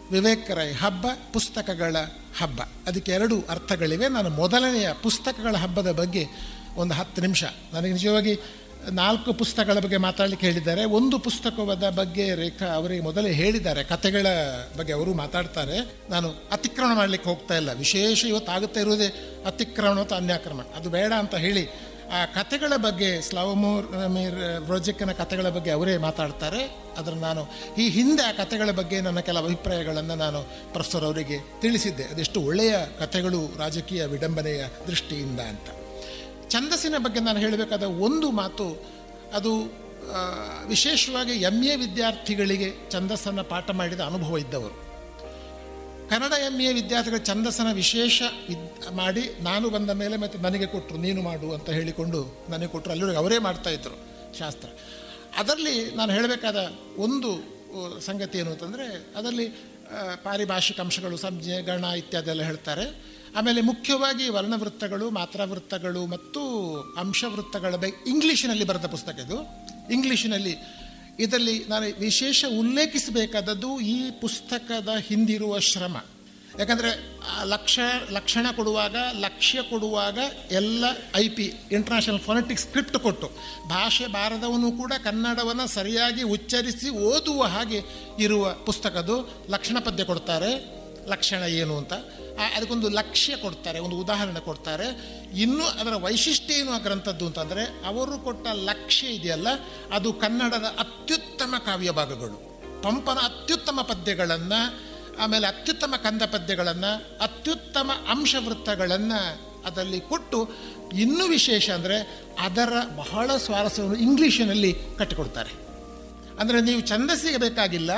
ವಿವೇಕ್ ರೈ ಹಬ್ಬ ಪುಸ್ತಕಗಳ ಹಬ್ಬ ಅದಕ್ಕೆ ಎರಡು ಅರ್ಥಗಳಿವೆ ನಾನು ಮೊದಲನೆಯ ಪುಸ್ತಕಗಳ ಹಬ್ಬದ ಬಗ್ಗೆ ಒಂದು ಹತ್ತು ನಿಮಿಷ ನನಗೆ ನಿಜವಾಗಿ ನಾಲ್ಕು ಪುಸ್ತಕಗಳ ಬಗ್ಗೆ ಮಾತಾಡಲಿಕ್ಕೆ ಹೇಳಿದ್ದಾರೆ ಒಂದು ಪುಸ್ತಕದ ಬಗ್ಗೆ ರೇಖಾ ಅವರಿಗೆ ಮೊದಲೇ ಹೇಳಿದ್ದಾರೆ ಕತೆಗಳ ಬಗ್ಗೆ ಅವರು ಮಾತಾಡ್ತಾರೆ ನಾನು ಅತಿಕ್ರಮಣ ಮಾಡಲಿಕ್ಕೆ ಹೋಗ್ತಾ ಇಲ್ಲ ವಿಶೇಷ ಇವತ್ತು ಆಗುತ್ತಾ ಇರುವುದೇ ಅತಿಕ್ರಮಣ ಮತ್ತು ಅನ್ಯಾಕ್ರಮಣ ಅದು ಬೇಡ ಅಂತ ಹೇಳಿ ಆ ಕತೆಗಳ ಬಗ್ಗೆ ಸ್ಲಾವಮೋರ್ ಮೀರ್ ವ್ರೋಜಕ್ಕನ ಕತೆಗಳ ಬಗ್ಗೆ ಅವರೇ ಮಾತಾಡ್ತಾರೆ ಅದನ್ನು ನಾನು ಈ ಹಿಂದೆ ಆ ಕತೆಗಳ ಬಗ್ಗೆ ನನ್ನ ಕೆಲವು ಅಭಿಪ್ರಾಯಗಳನ್ನು ನಾನು ಪ್ರೊಫೆಸರ್ ಅವರಿಗೆ ತಿಳಿಸಿದ್ದೆ ಅದೆಷ್ಟು ಒಳ್ಳೆಯ ಕಥೆಗಳು ರಾಜಕೀಯ ವಿಡಂಬನೆಯ ದೃಷ್ಟಿಯಿಂದ ಅಂತ ಛಂದಸ್ಸಿನ ಬಗ್ಗೆ ನಾನು ಹೇಳಬೇಕಾದ ಒಂದು ಮಾತು ಅದು ಆ, ವಿಶೇಷವಾಗಿ ಎಮ್ ಎ ವಿದ್ಯಾರ್ಥಿಗಳಿಗೆ ಛಂದಸ್ಸನ್ನು ಪಾಠ ಮಾಡಿದ ಅನುಭವ ಇದ್ದವರು ಕನ್ನಡ ಎಮ್ ಎ ವಿದ್ಯಾರ್ಥಿಗಳ ಛಂದಸ್ಸನ ವಿಶೇಷ ವಿದ್ ಮಾಡಿ ನಾನು ಬಂದ ಮೇಲೆ ಮತ್ತು ನನಗೆ ಕೊಟ್ಟರು ನೀನು ಮಾಡು ಅಂತ ಹೇಳಿಕೊಂಡು ನನಗೆ ಕೊಟ್ಟರು ಅಲ್ಲಿವರೆಗೆ ಅವರೇ ಮಾಡ್ತಾ ಇದ್ದರು ಶಾಸ್ತ್ರ ಅದರಲ್ಲಿ ನಾನು ಹೇಳಬೇಕಾದ ಒಂದು ಆ, ಸಂಗತಿ ಏನು ಅಂತಂದರೆ ಅದರಲ್ಲಿ ಆ, ಪಾರಿಭಾಷಿಕ ಅಂಶಗಳು ಸಂಜ್ಞೆ ಗಣ ಇತ್ಯಾದಿ ಎಲ್ಲ ಹೇಳ್ತಾರೆ ಆಮೇಲೆ ಮುಖ್ಯವಾಗಿ ವರ್ಣವೃತ್ತಗಳು ಮಾತ್ರಾವೃತ್ತಗಳು ಮತ್ತು ಅಂಶವೃತ್ತಗಳ ಬಗ್ಗೆ ಇಂಗ್ಲೀಷಿನಲ್ಲಿ ಬರೆದ ಪುಸ್ತಕ ಇದು ಇಂಗ್ಲೀಷಿನಲ್ಲಿ ಇದರಲ್ಲಿ ನಾನು ವಿಶೇಷ ಉಲ್ಲೇಖಿಸಬೇಕಾದದ್ದು ಈ ಪುಸ್ತಕದ ಹಿಂದಿರುವ ಶ್ರಮ ಯಾಕಂದರೆ ಲಕ್ಷ ಲಕ್ಷಣ ಕೊಡುವಾಗ ಲಕ್ಷ್ಯ ಕೊಡುವಾಗ ಎಲ್ಲ I P international phonetic script ಕೊಟ್ಟು ಭಾಷೆ ಬಾರದವನು ಕೂಡ ಕನ್ನಡವನ್ನು ಸರಿಯಾಗಿ ಉಚ್ಚರಿಸಿ ಓದುವ ಹಾಗೆ ಇರುವ ಪುಸ್ತಕದ್ದು ಲಕ್ಷಣ ಪದ್ಯ ಕೊಡ್ತಾರೆ ಲಕ್ಷಣ ಏನು ಅಂತ ಆ- ಅದಕ್ಕೊಂದು ಲಕ್ಷ್ಯ ಕೊಡ್ತಾರೆ ಒಂದು ಉದಾಹರಣೆ ಕೊಡ್ತಾರೆ ಇನ್ನೂ ಅದರ ವೈಶಿಷ್ಟ್ಯ ಏನು ಆ ಗ್ರಂಥದ್ದು ಅಂತಂದರೆ ಅವರು ಕೊಟ್ಟ ಲಕ್ಷ್ಯ ಇದೆಯಲ್ಲ ಅದು ಕನ್ನಡದ ಅತ್ಯುತ್ತಮ ಕಾವ್ಯ ಭಾಗಗಳು ಪಂಪನ ಅತ್ಯುತ್ತಮ ಪದ್ಯಗಳನ್ನು ಆಮೇಲೆ ಅತ್ಯುತ್ತಮ ಕಂದ ಪದ್ಯಗಳನ್ನು ಅತ್ಯುತ್ತಮ ಅಂಶವೃತ್ತಗಳನ್ನು ಅದರಲ್ಲಿ ಕೊಟ್ಟು ಇನ್ನೂ ವಿಶೇಷ ಅಂದರೆ ಅದರ ಬಹಳ ಸ್ವಾರಸ್ಯವನ್ನು ಇಂಗ್ಲೀಷಿನಲ್ಲಿ ಕಟ್ಟಿಕೊಡ್ತಾರೆ ಅಂದರೆ ನೀವು ಛಂದಸ್ಸಿಗೆ ಬೇಕಾಗಿಲ್ಲ